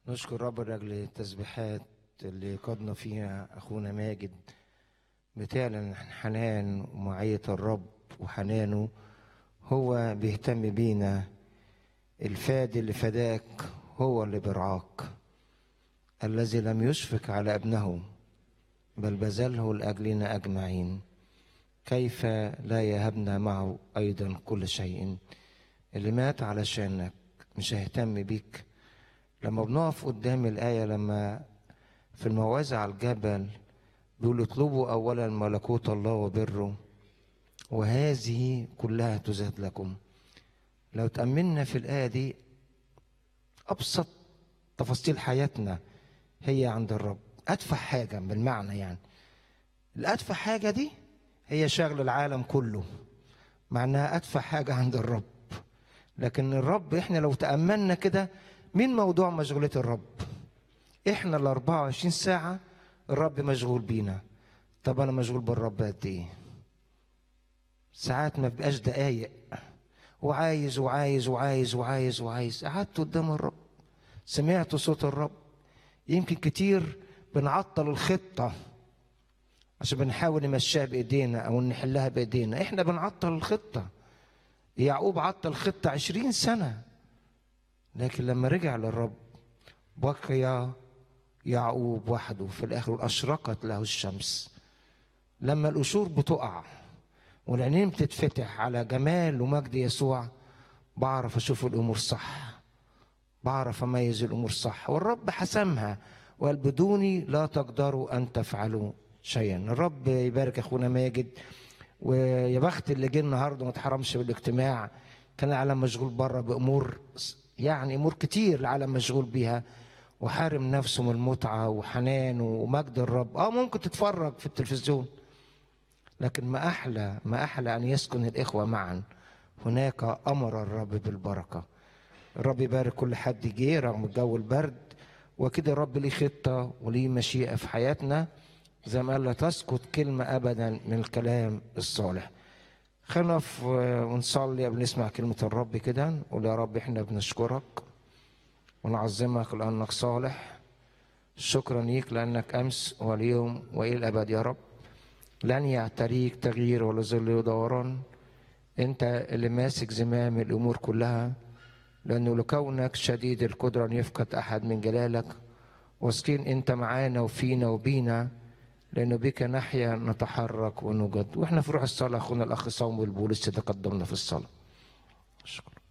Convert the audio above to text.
نشكر رب لاجل التسبيحات اللي قادنا فيها اخونا ماجد بتعلن حنان ومعية الرب وحنانه هو بيهتم بينا الفادي اللي فداك هو اللي بيرعاك الذي لم يشفق على ابنه بل بذله لاجلنا اجمعين كيف لا يهبنا معه ايضا كل شيء اللي مات علشانك مش هيهتم بيك لما بنقف قدام الآية لما في الموعظة على الجبل بيقول اطلبوا أولا ملكوت الله وبره وهذه كلها تزاد لكم لو تأملنا في الآية دي أبسط تفاصيل حياتنا هي عند الرب أدفع حاجة بالمعنى يعني الأدفع حاجة دي هي شغل العالم كله معناها أدفع حاجة عند الرب لكن الرب احنا لو تأملنا كده مين موضوع مشغولية الرب احنا ال 24 ساعة الرب مشغول بينا طب انا مشغول بالرب قد ايه ساعات ما بقاش دقايق وعايز وعايز وعايز وعايز وعايز قعدت قدام الرب سمعت صوت الرب يمكن كتير بنعطل الخطة عشان بنحاول نمشيها بايدينا او نحلها بايدينا احنا بنعطل الخطة يعقوب عطل خطة عشرين سنة لكن لما رجع للرب بقي يعقوب وحده في الاخر اشرقت له الشمس لما القشور بتقع والعينين بتتفتح على جمال ومجد يسوع بعرف اشوف الامور صح بعرف اميز الامور صح والرب حسمها وقال بدوني لا تقدروا ان تفعلوا شيئا الرب يبارك اخونا ماجد ويا بخت اللي جه النهارده ما اتحرمش بالاجتماع كان العالم مشغول بره بامور يعني امور كتير العالم مشغول بيها وحارم نفسه من المتعه وحنان ومجد الرب اه ممكن تتفرج في التلفزيون لكن ما احلى ما احلى ان يسكن الاخوه معا هناك امر الرب بالبركه الرب يبارك كل حد جه رغم الجو البرد وكده الرب ليه خطه وليه مشيئه في حياتنا زي ما قال لا تسكت كلمه ابدا من الكلام الصالح خلينا نقف ونصلي قبل نسمع كلمة الرب كده نقول يا رب احنا بنشكرك ونعظمك لأنك صالح شكرا ليك لأنك أمس واليوم وإلى الأبد يا رب لن يعتريك تغيير ولا ظل دوران أنت اللي ماسك زمام الأمور كلها لأنه لكونك شديد القدرة أن يفقد أحد من جلالك واثقين أنت معانا وفينا وبينا لأنه بك نحيا نتحرك ونوجد وإحنا في روح الصلاة أخونا الأخ صوم البولس تقدمنا في الصلاة شكرا